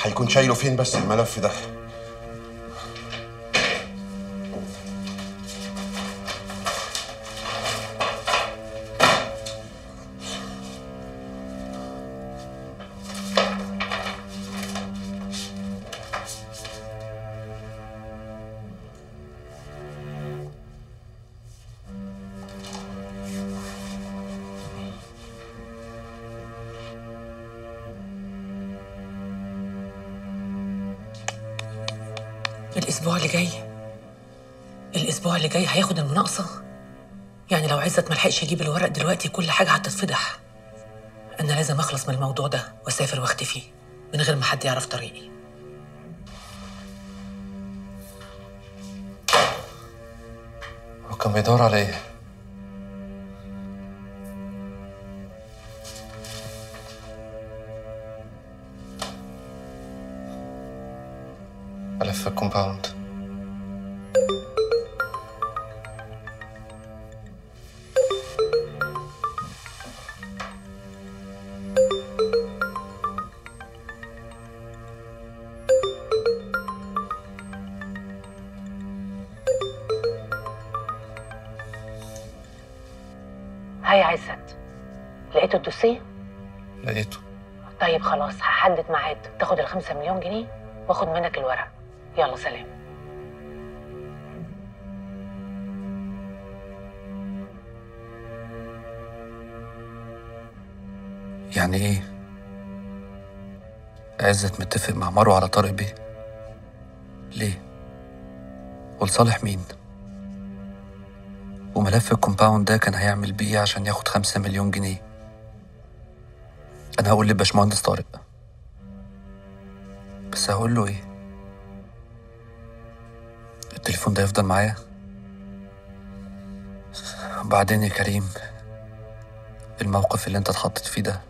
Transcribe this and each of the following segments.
هيكون شايله فين بس الملف ده الأسبوع اللي جاي الأسبوع اللي جاي هياخد المناقصة يعني لو عزت ملحقش يجيب الورق دلوقتي كل حاجة هتتفضح أنا لازم أخلص من الموضوع ده وأسافر وأختفي من غير ما حد يعرف طريقي هو كان بيدور على ايه؟ ملف الكومباوند هاي عزت لقيته الدوسيه لقيته طيب خلاص هحدد ميعاد تاخد الخمسة مليون جنيه واخد منك الورق يلا سلام يعني ايه؟ عزت متفق مع مروة على طارق بيه ليه؟ ولصالح مين؟ وملف الكومباوند ده كان هيعمل بيه إيه عشان ياخد خمسة مليون جنيه أنا هقول لباشمهندس طارق بس هقول له إيه؟ التليفون ده يفضل معايا وبعدين يا كريم الموقف اللي انت اتحطيت فيه ده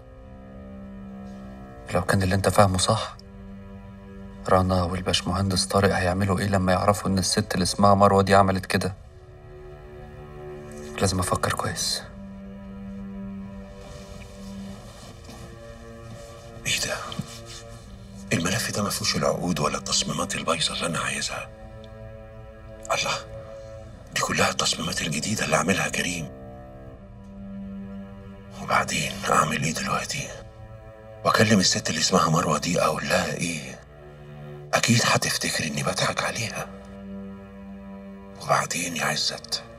لو كان اللي انت فاهمه صح رنا والباشمهندس طارق هيعملوا ايه لما يعرفوا ان الست اللي اسمها مروة دي عملت كده لازم افكر كويس ايه ده الملف ده ما فيهوش العقود ولا التصميمات البايظه اللي انا عايزها الله دي كلها التصميمات الجديده اللي عاملها كريم وبعدين اعمل ايه دلوقتي واكلم الست اللي اسمها مروه دي اقول لها ايه اكيد هتفتكر اني بضحك عليها وبعدين يا عزت